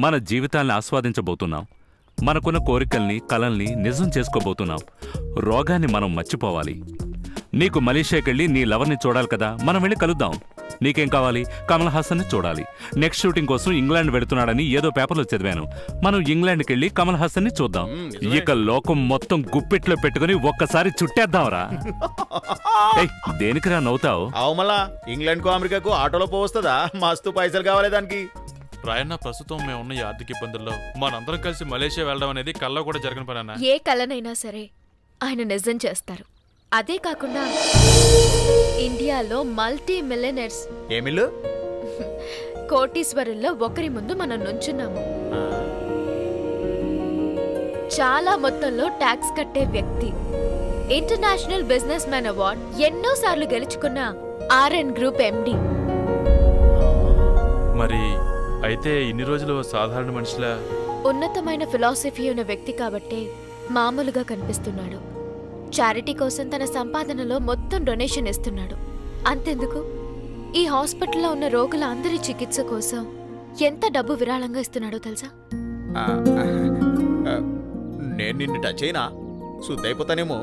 మన జీవితాల్ని ఆస్వాదించబోతున్నాం మనకున్న కోరికల్ని కలల్ని నిజం చేసుకోబోతున్నాం రోగాన్ని మనం మర్చిపోవాలి నీకు మలేషియాకెళ్ళి నీ లవర్ని చూడాలి కదా మనం వెళ్ళి కలుద్దాం నీకేం కావాలి కమల్ హాసన్ని చూడాలి నెక్స్ట్ షూటింగ్ కోసం ఇంగ్లాండ్ వెళుతున్నాడని ఏదో పేపర్లో చదివాను మనం ఇంగ్లాండ్కి వెళ్ళి కమల్ హాసన్ని చూద్దాం ఇక లోకం మొత్తం గుప్పెట్లో పెట్టుకుని ఒక్కసారి చుట్టేద్దాంరా ఏయ్, దేనికిరా నవ్వుతావు అవు మళ్ళా ఇంగ్లాండ్కు అమెరికాకు ఆటోలో పోవస్తుందా మస్తు పైసలు కావాలి దానికి రాయన్న ప్రస్తుతం మేము ఉన్న ఈ ఆర్థిక ఇబ్బందుల్లో మనందరం కలిసి మలేషియా వెళ్ళడం అనేది కల్లో కూడా జరగని పని అన్న ఏ కలనైనా సరే ఆయన నిజం చేస్తారు అదే కాకుండా ఇండియాలో మల్టీ మిలియనర్స్ ఏమిల్లు కోటీశ్వరుల్లో ఒకరి ముందు మనం నుంచున్నాము చాలా మొత్తంలో ట్యాక్స్ కట్టే వ్యక్తి ఇంటర్నేషనల్ బిజినెస్ మ్యాన్ అవార్డ్ ఎన్నోసార్లు గెలుచుకున్న ఆర్ఎన్ గ్రూప్ ఎండి మరి అయితే ఇన్ని రోజులు ఓ సాధారణ మనిషిలా ఉన్నతమైన ఫిలాసఫీ ఉన్న వ్యక్తి కాబట్టే మామూలుగా కనిపిస్తున్నాడు చారిటీ కోసం తన సంపాదనలో మొత్తం డొనేషన్ ఇస్తున్నాడు అంతెందుకు ఈ హాస్పిటల్లో ఉన్న రోగుల అందరి చికిత్స కోసం ఎంత డబ్బు విరాళంగా ఇస్తున్నాడో తెలుసా ఆ, ఆ, నేను నిన్ను టచ్ అయినా శుద్ధైపోతానేమో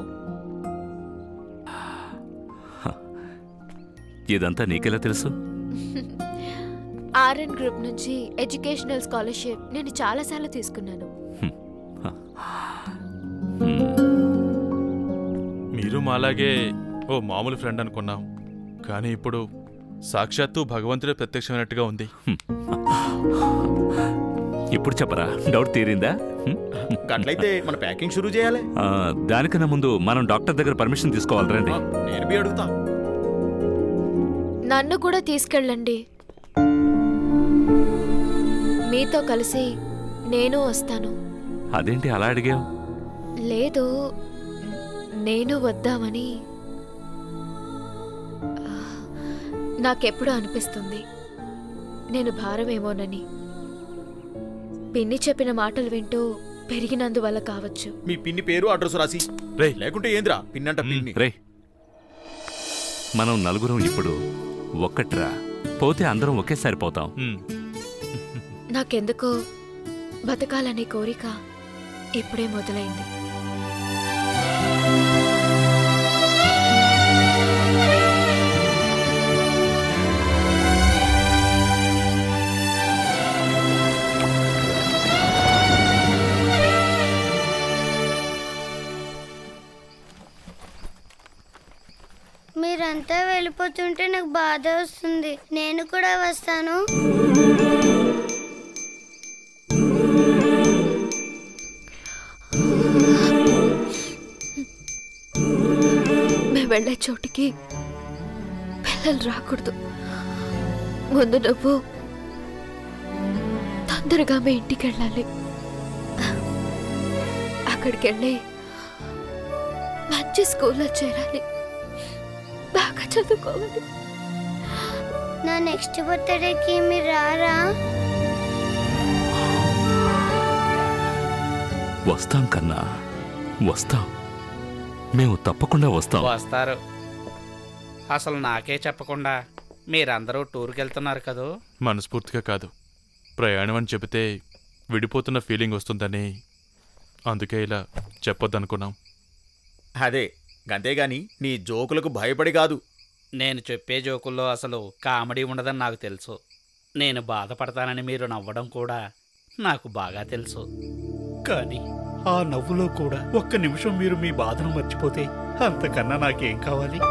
ఇదంతా నీకెలా తెలుసు ఆర్ఎన్ గ్రూప్ నుంచి ఎడ్యుకేషనల్ స్కాలర్షిప్ నేను చాలాసార్లు తీసుకున్నాను మీరు మాలాగే ఓ మామూలు ఫ్రెండ్ అనుకున్నాం కానీ ఇప్పుడు సాక్షాత్తు భగవంతుడే ప్రత్యక్షమైనట్టుగా ఉంది ఇప్పుడు చెప్పరా డౌట్ తీరిందా హ్మ్? గట్లయితే మన ప్యాకింగ్ షురూ చేయాలి ఆ, దానికన్నా ముందు మనం డాక్టర్ దగ్గర పర్మిషన్ తీసుకోవాలి రండి నేను బి అడుగుతా నన్ను కూడా తీసుకెళ్ళండి మీతో కలిసి నేను వస్తాను అదేంటి అలా అడిగావు లేదు నేను వద్దామని ఆ, నాకెప్పుడు అనిపిస్తుంది నేను భారమేమోనని పిన్ని చెప్పిన మాటలు వింటూ పెరిగినందువల్ల కావచ్చు మీ పిన్ని పేరు అడ్రస్ రాసి రేయ్ లేకుంటే ఏంద్రా పిన్నంట పిన్ని రే మనం నలుగురం ఇప్పుడు ఒక్కట్రా పోతే అందరం ఒకేసారి పోతాం ఉమ్. నాకెందుకో బతకాలనే కోరిక ఇప్పుడే మొదలైంది మీరంతా వెళ్ళిపోతుంటే నాకు బాధ వస్తుంది నేను కూడా వస్తాను మేము వెళ్ళే చోటికి పిల్లలు రాకూడదు ముందు నువ్వు తొందరగా మీ ఇంటికి వెళ్ళాలి అక్కడికి వెళ్ళి మంచి స్కూల్లో చేరాలి బాగా చదువుకోవాలి నా నెక్స్ట్ బర్త్డేకి మీరు రారా వస్తాం కన్నా వస్తాం మేము తప్పకుండా వస్తాం వస్తారు అసలు నాకే చెప్పకుండా మీరందరూ టూర్కి వెళ్తున్నారు కదూ మనస్ఫూర్తిగా కాదు ప్రయాణం అని చెబితే విడిపోతున్న ఫీలింగ్ వస్తుందని అందుకే ఇలా చెప్పొద్దనుకున్నాం అదే గంతేగాని నీ జోకులకు భయపడి కాదు నేను చెప్పే జోకుల్లో అసలు కామెడీ ఉండదని నాకు తెలుసు నేను బాధపడతానని మీరు నవ్వడం కూడా నాకు బాగా తెలుసు కానీ ఆ నవ్వులో కూడా ఒక్క నిమిషం మీరు మీ బాధను మర్చిపోతే అంతకన్నా నాకేం కావాలి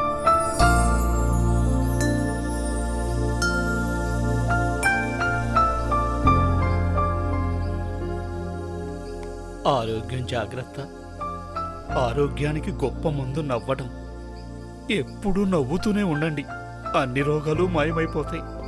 ఆరోగ్యం జాగ్రత్త ఆరోగ్యానికి గొప్ప మందు నవ్వడం ఎప్పుడూ నవ్వుతూనే ఉండండి అన్ని రోగాలు మాయమైపోతాయి